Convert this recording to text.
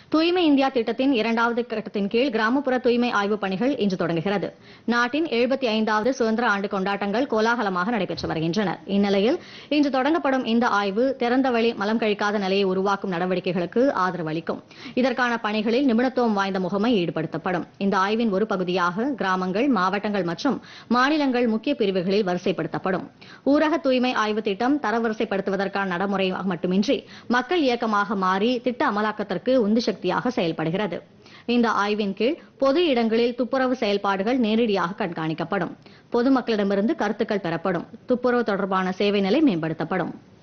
தூய்மை இந்தியா திட்டத்தின் இரண்டாவது கட்டத்தின் கீழ் கிராமப்புற தூய்மை ஆய்வுப் பணிகள் இன்று தொடங்குகிறது நாட்டின் எழுபத்தி ஐந்தாவது சுதந்திர ஆண்டு கொண்டாட்டங்கள் கோலாகலமாக நடைபெற்று வருகின்றன இந்நிலையில் இன்று தொடங்கப்படும் இந்த ஆய்வு திறந்தவெளி மலம் கழிக்காத நிலையை உருவாக்கும் நடவடிக்கைகளுக்கு ஆதரவு அளிக்கும் இதற்கான பணிகளில் நிபுணத்துவம் வாய்ந்த முகமை ஈடுபடுத்தப்படும் இந்த ஆய்வின் ஒரு பகுதியாக கிராமங்கள் மாவட்டங்கள் மற்றும் மாநிலங்கள் முக்கிய பிரிவுகளில் வரிசைப்படுத்தப்படும் ஊரக தூய்மை ஆய்வு திட்டம் தரவரிசைப்படுத்துவதற்கான நடைமுறை மட்டுமின்றி மக்கள் இயக்கமாக மாறி திட்ட அமலாக்கத்திற்கு உந்து சக்தியாக செயல்படுகிறது இந்த ஆய்வின் கீழ் பொது இடங்களில் துப்புரவு செயல்பாடுகள் நேரடியாக கண்காணிக்கப்படும் பொதுமக்களிடமிருந்து கருத்துக்கள் பெறப்படும் துப்புரவு தொடர்பான சேவை நிலை மேம்படுத்தப்படும்